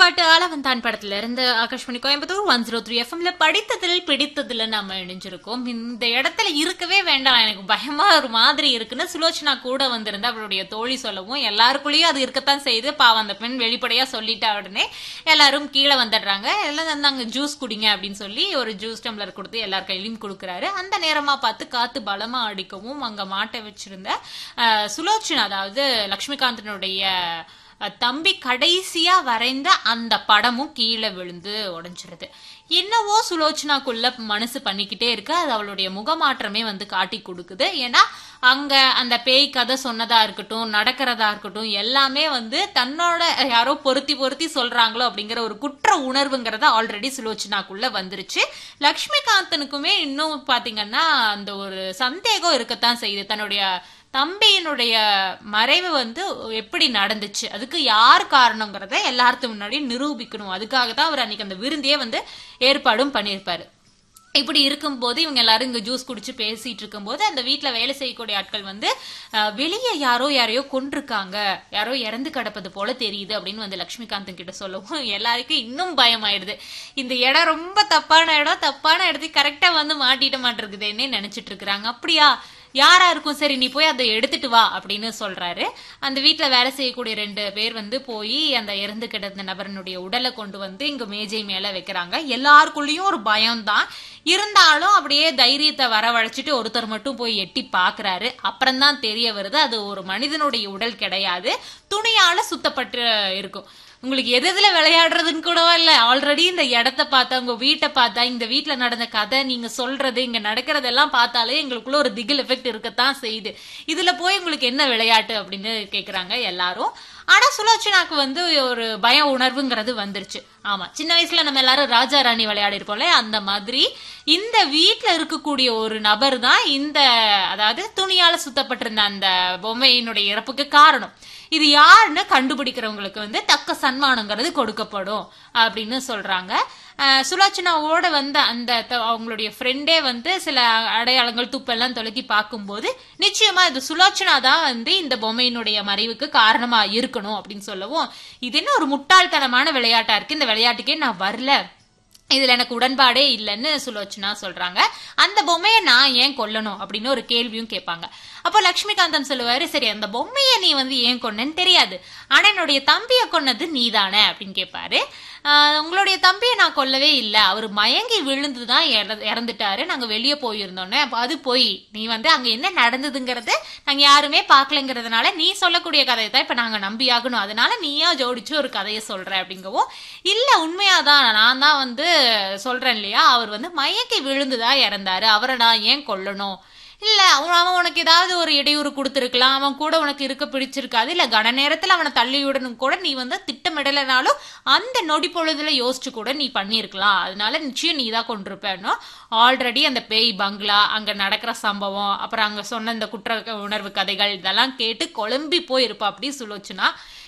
பாட்டு ஆலவன் தான் படத்துல இருந்து ஆகாஷ்மணி கோயம்புத்தூர் ஒன் ஜீரோ த்ரீ எஃப்எம்ல படித்ததில் பிடித்ததுல நாம இணைஞ்சிருக்கோம் இந்த இடத்துல இருக்கவே வேண்டாம் எனக்கு பயமா ஒரு மாதிரி இருக்குன்னு சுலோச்சனா கூட வந்திருந்தா அவளுடைய தோழி சொல்லவும் எல்லாருக்குள்ளேயும் அது இருக்கத்தான் செய்யுது பாவம் அந்த பெண் வெளிப்படையா சொல்லிட்டா உடனே எல்லாரும் கீழே வந்துடுறாங்க எல்லாம் வந்தாங்க ஜூஸ் குடிங்க அப்படின்னு சொல்லி ஒரு ஜூஸ் டம்ளர் கொடுத்து எல்லார் கையிலையும் கொடுக்குறாரு அந்த நேரமா பார்த்து காத்து பலமா அடிக்கவும் அங்க மாட்ட வச்சிருந்த அஹ், சுலோச்சனா அதாவது லக்ஷ்மிகாந்தனுடைய அஹ் தம்பி கடைசியா வரைந்த அந்த படமும் கீழே விழுந்து உடைஞ்சிருது என்னவோ சுலோச்சனாக்குள்ள மனசு பண்ணிக்கிட்டே இருக்கு அது அவளுடைய முகமாற்றமே வந்து காட்டி கொடுக்குது ஏன்னா அங்க அந்த பேய் கதை சொன்னதா இருக்கட்டும் நடக்கிறதா இருக்கட்டும் எல்லாமே வந்து தன்னோட யாரோ பொருத்தி பொருத்தி சொல்றாங்களோ அப்படிங்கிற ஒரு குற்ற உணர்வுங்கிறத ஆல்ரெடி சுலோச்சனாக்குள்ள வந்துருச்சு லக்ஷ்மிகாந்தனுக்குமே இன்னும் பாத்தீங்கன்னா அந்த ஒரு சந்தேகம் இருக்கத்தான் செய்யுது தன்னுடைய தம்பியினுடைய மறைவு வந்து எப்படி நடந்துச்சு அதுக்கு யார் காரணங்கிறத எல்லாத்துக்கும் முன்னாடி நிரூபிக்கணும் அதுக்காக தான் அவர் அன்னைக்கு அந்த விருந்தையே வந்து ஏற்பாடும் பண்ணியிருப்பாரு இப்படி இருக்கும்போது இவங்க எல்லாரும் இங்க ஜூஸ் குடிச்சு பேசிட்டு இருக்கும்போது அந்த வீட்ல வேலை செய்யக்கூடிய ஆட்கள் வந்து அஹ், வெளியே யாரோ யாரையோ கொண்டிருக்காங்க யாரோ இறந்து கிடப்பது போல தெரியுது அப்படின்னு வந்து லட்சுமிகாந்தன் கிட்ட சொல்லவும் எல்லாருக்கும் இன்னும் பயமாயிடுது இந்த இடம் ரொம்ப தப்பான இடம் தப்பான இடத்துக்கு கரெக்டா வந்து மாட்டிட்ட மாட்டிருக்குதுன்னே நினைச்சிட்டு இருக்கிறாங்க அப்படியா யாரா இருக்கும் சரி நீ போய் அதை எடுத்துட்டு வா அப்படின்னு சொல்றாரு அந்த வீட்ல வேலை செய்யக்கூடிய ரெண்டு பேர் வந்து போய் அந்த இறந்து கிடந்த நபரனுடைய உடலை கொண்டு வந்து இங்க மேஜை மேல வைக்கிறாங்க எல்லாருக்குள்ளயும் ஒரு பயம்தான் இருந்தாலும் அப்படியே தைரியத்தை வரவழைச்சிட்டு ஒருத்தர் மட்டும் போய் எட்டி பாக்குறாரு அப்புறம்தான் தெரிய வருது அது ஒரு மனிதனுடைய உடல் கிடையாது துணியால சுத்தப்பட்டு இருக்கும் உங்களுக்கு எது எதுல விளையாடுறதுன்னு கூட இல்ல ஆல்ரெடி இந்த இடத்த பார்த்தா உங்க வீட்டை பார்த்தா இந்த வீட்ல நடந்த கதை நீங்க சொல்றது இங்க நடக்கிறதெல்லாம் பார்த்தாலே எங்களுக்குள்ள ஒரு திகில் எஃபெக்ட் இருக்கத்தான் செய்யுது இதுல போய் உங்களுக்கு என்ன விளையாட்டு அப்படின்னு கேக்குறாங்க எல்லாரும் ஆனா சுலோச்சனாக்கு வந்து ஒரு பய உணர்வுங்கிறது வந்துருச்சு ஆமா சின்ன வயசுல நம்ம எல்லாரும் ராஜா ராணி விளையாடி இருப்போம்ல அந்த மாதிரி இந்த வீட்ல இருக்கக்கூடிய ஒரு நபர் தான் இந்த அதாவது துணியால சுத்தப்பட்டிருந்த அந்த பொம்மையினுடைய இறப்புக்கு காரணம் இது யாருன்னு கண்டுபிடிக்கிறவங்களுக்கு வந்து தக்க சன்மானங்கிறது கொடுக்கப்படும் அப்படின்னு சொல்றாங்க அஹ் சுலோச்சனாவோட வந்த அந்த த- அவங்களுடைய ஃப்ரெண்டே வந்து சில அடையாளங்கள் துப்பெல்லாம் தொலைக்கி பார்க்கும்போது நிச்சயமா இது சுலோச்சனா தான் வந்து இந்த பொம்மையினுடைய மறைவுக்கு காரணமா இருக்கணும் அப்படின்னு சொல்லவும் இது என்ன ஒரு முட்டாள்தனமான விளையாட்டா இருக்கு இந்த விளையாட்டுக்கே நான் வரல இதுல எனக்கு உடன்பாடே இல்லைன்னு சுலோச்சனா சொல்றாங்க அந்த பொம்மையை நான் ஏன் கொல்லணும் அப்படின்னு ஒரு கேள்வியும் கேட்பாங்க அப்போ லக்ஷ்மிகாந்தன் சொல்லுவாரு சரி அந்த பொம்மையை நீ வந்து ஏன் கொன்னேன்னு தெரியாது ஆனா என்னுடைய தம்பியை கொன்னது நீதானே அப்படின்னு கேட்பாரு ஆஹ் உங்களுடைய தம்பியை நான் கொல்லவே இல்லை அவர் மயங்கி விழுந்து தான் இற- இறந்துட்டாரு நாங்க வெளியே போயிருந்தோன்னே அப்ப அது போய் நீ வந்து அங்க என்ன நடந்ததுங்கிறது நாங்க யாருமே பார்க்கலங்கிறதுனால நீ சொல்லக்கூடிய கதையை தான் இப்ப நாங்க நம்பியாகணும் அதனால நீயா ஜோடிச்சு ஒரு கதையை சொல்ற அப்படிங்கவும் இல்ல உண்மையாதான் நான் தான் வந்து சொல்றேன் இல்லையா அவர் வந்து மயங்கி விழுந்துதான் இறந்தாரு அவரை நான் ஏன் கொல்லணும் இல்ல அவன் அவன் உனக்கு ஏதாவது ஒரு இடையூறு கொடுத்துருக்கலாம் அவன் கூட உனக்கு இருக்க பிடிச்சிருக்காது இல்ல கன நேரத்துல அவனை தள்ளி விடணும் கூட நீ வந்து திட்டமிடலைனாலும் அந்த நொடி பொழுதுல யோசிச்சு கூட நீ பண்ணியிருக்கலாம் அதனால நிச்சயம் நீ தான் கொண்டிருப்பேன்னா ஆல்ரெடி அந்த பேய் பங்களா அங்க நடக்கிற சம்பவம் அப்புறம் அங்க சொன்ன இந்த குற்ற உணர்வு கதைகள் இதெல்லாம் கேட்டு குழம்பி போயிருப்பா அப்படி சுலோச்சுனா